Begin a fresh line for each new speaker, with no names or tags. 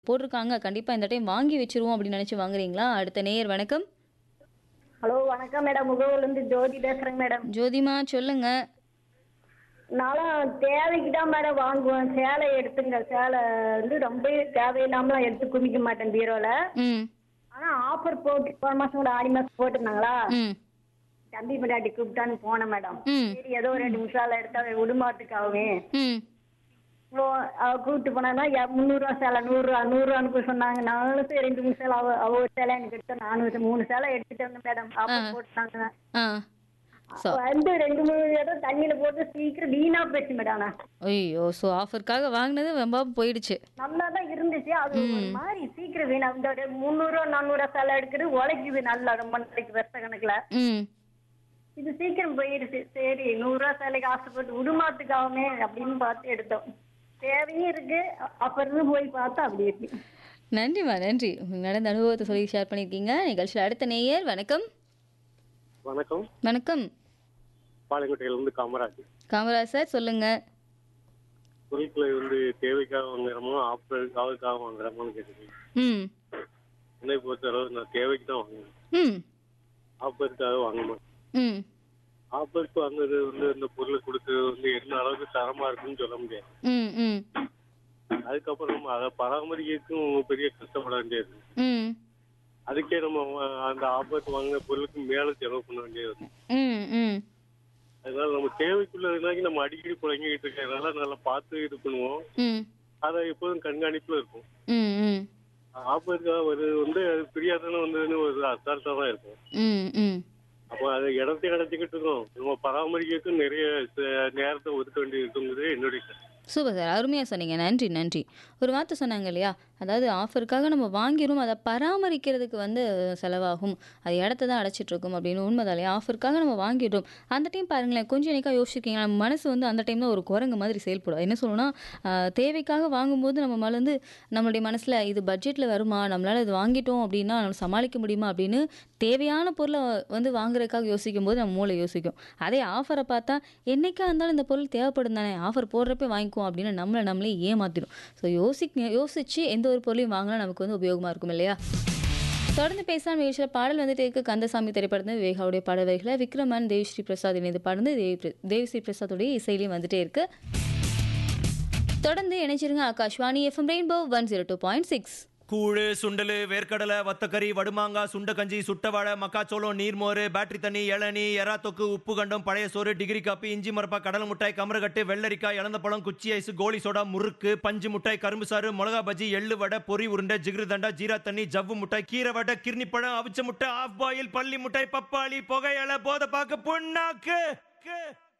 போட்டிருக்காங்க. கண்டிப்பா இந்த டைம் வாங்கி வச்சுருவோம் அப்படின்னு நினைச்சு வாங்குறீங்களா? அடுத்த நேயர் வணக்கம்.
ஹலோ வணக்கம் மேடம் முகவூர்லேருந்து ஜோதி பேசுறேங்க மேடம்
ஜோதிமா சொல்லுங்க.
நானும் தேவைக்கு தான் மேடம் வாங்குவேன் சேலை எடுத்துங்க சேலை வந்து ரொம்ப தேவையில்லாமலாம் எடுத்து குமிக்க மாட்டேன் பீரோல
ம்.
ஆனா ஆஃபர் போட்டு போன மாசம் கூட ஆடி மாசம் போட்டிருந்தாங்களா
ம்.
தம்பி பொண்டாட்டி கூப்பிட்டான்னு போனேன் மேடம்
ம்.
சரி ஏதோ ஒரு ரெண்டு நிமிஷால எடுத்தா விடுமாட்டுக்காகவே
ம்.
இப்போ அவ கூப்பிட்டு போனா முந்நூறுரூவா சேலை நூறுரூவா நூறுரூவான்னு சொன்னாங்க நானும் சரி ரெண்டு மூணு சேலை அவ அவ ஒரு சேலை எனக்கு எடுத்தா நானூறு மூணு சேலை எடுத்துட்டு வந்தேன் மேடம் ஆஃபர் போட்டாங்க
ஆ. சோ
வந்து ரெண்டு மூணு தடவை தண்ணியில போட்டு சீக்கிரம் வீணா போயிடுச்சு மேடம் ஆனா
ஐயோ! ஸோ ஆஃபருக்காக வாங்குனது வெம்பாம போயிடுச்சு.
நல்லா தான் இருந்துச்சு அது ஒரு மாதிரி சீக்கிரம் வீணா இந்த ஒரு முந்நூறுவா நானூறுவா சேலை எடுக்கிறது உழைக்குது நல்லா ரொம்ப நாளைக்கு வருஷ கணக்குல
ம்.
இது சீக்கிரம் போயிடுச்சு சரி நூறுரூவா சேலைக்கு ஆசைப்பட்டு விடுமாத்துக்காகவே அப்படின்னு பார்த்து எடுத்தோம் தேவையும் இருக்கு அப்புறம் போய் பார்த்தா அப்படி இருக்கு
நன்றிம்மா நன்றி. உங்களுக்கு நடந்த அனுபவத்தை சொல்லி ஷேர் பண்ணியிருக்கீங்க. நிகழ்ச்சியில் அடுத்த நேயர் வணக்கம்.
வணக்கம்
வணக்கம்.
பாளையங்கோட்டையிலிருந்து காமராஜ்
காமராஜ் சார் சொல்லுங்க.
பொருட்களை வந்து தேவைக்காக வாங்குறோமோ ஆஃபருக்காக வாங்குறோமோன்னு கேட்டுருக்கீங்க
ம்.
என்னை பொறுத்தளவு நான் தேவைக்கு தான் வாங்குவேன்
ம்.
ஆஃபருக்காக வாங்க மாட்டேன்
ம்.
ஆஃபருக்கு வாங்குறது வந்து இந்த பொருளை கொடுத்து வந்து என்ன அளவுக்கு தரமா இருக்குன்னு சொல்ல முடியாது
ம். ம்.
அதுக்கப்புறம் நம்ம அதை பராமரிக்கிறதுக்கும் பெரிய கஷ்டப்பட வேண்டியது
ம்.
அதுக்கே நம்ம வா- அந்த ஆஃபருக்கு வாங்கின பொருளுக்கு மேல செலவு பண்ண வேண்டியது இருக்கும்.
ம். ம்.
அதனால நம்ம தேவைக்குள்ளதுனாக்கி நம்ம அடிக்கடி புழங்கிட்டு இருக்கிறதுனால நல்லா பார்த்து இது பண்ணுவோம்
ம்.
அதை எப்போதும் கண்காணிப்புல இருக்கும்
ம். ம்.
ஆஃபருக்காக வருது வந்து அது பிரியாதானே வந்ததுன்னு ஒரு அசால்ட்டா தான் இருக்கும்
ம். ம்.
அப்போ அதை இடத்தை அடைச்சிக்கிட்டு இருக்கோம் நம்ம பராமரிக்கிறதுக்கு நிறைய ச- நேரத்தை ஒதுக்க வேண்டியது இருக்குங்கிறது என்னுடைய கருத்து.
சூப்பர் சார் அருமையாக சொன்னீங்க நன்றி நன்றி ஒரு வார்த்தை சொன்னாங்க இல்லையா அதாவது ஆஃபருக்காக நம்ம வாங்கிரும் அதை பராமரிக்கிறதுக்கு வந்து செலவாகும் அது இடத்த தான் அடைச்சிட்டு இருக்கும் அப்படின்னு உண்மைதான் இல்லையா ஆஃபருக்காக நம்ம வாங்கிடுறோம் அந்த டைம் பாருங்களேன் கொஞ்சம் எனக்கா யோசிச்சிருக்கீங்க நம்ம மனசு வந்து அந்த டைம் தான் ஒரு குரங்கு மாதிரி செயல்படும் என்ன சொல்லணும்னா ஆஹ், தேவைக்காக வாங்கும்போது நம்ம மேல வந்து நம்மளுடைய மனசில் இது பட்ஜெட்டில் வருமா நம்மளால் இது வாங்கிட்டோம் அப்படின்னா நம்ம சமாளிக்க முடியுமா அப்படின்னு தேவையான பொருளை வந்து வாங்குறதுக்காக யோசிக்கும் போது நம்ம மூளை யோசிக்கும் அதே ஆஃபரை பார்த்தா என்னைக்கா இருந்தாலும் இந்த பொருள் தேவைப்படும் தானே ஆஃபர் போடுறப்ப வாங்கிக்குவோம் அப்படின்னு நம்மளை நம்மளே ஏமாத்திடும் ஸோ யோசிக்க யோசிச்சு எந்த ஒரு பொருளையும் வாங்கினா நமக்கு வந்து உபயோகமாக இருக்கும் இல்லையா தொடர்ந்து பேசலாம் நிகழ்ச்சியில் பாடல் வந்துட்டு இருக்கு கந்தசாமி திரைப்படத்தில் விவேகாவுடைய பாடல் வரிகளை விக்ரமன் தேவ்ஸ்ரீ பிரசாத் இணைந்து பாடுந்து தேவி தேவ்ஸ்ரீ பிரசாத்துடைய இசையிலையும் வந்துட்டே இருக்கு தொடர்ந்து இணைச்சிருங்க Akashvani FM rainbow one zero two point six
கூழு சுண்டலு வேர்க்கடலை வத்தக்கறி வடுமாங்காய் சுண்டக்கஞ்சி சுட்டவாழை மக்காச்சோளம் நீர்மோர் பேட்டரி தண்ணி இளநீ எறா தொக்கு உப்பு கண்டம் பழைய சோறு டிகிரி காப்பி இஞ்சி மரப்பா கடலை மிட்டாய் கமரகட்டு வெள்ளரிக்காய் இளந்த பழம் குச்சி ஐஸ் கோலி சோடா முறுக்கு பஞ்சு மிட்டாய் கரும்பு சாறு மிளகா பஜ்ஜி எள்ளு வடை பொரி உருண்டை ஜிகிரு தண்டா ஜீரா தண்ணி ஜவ்வு மிட்டாய் கீரை வடை கிர்னி பழம் அவிச்ச முட்டை ஆஃப் பாயில் பள்ளி மிட்டாய் பப்பாளி புகையலை போதை பாக்கு புண்ணாக்கு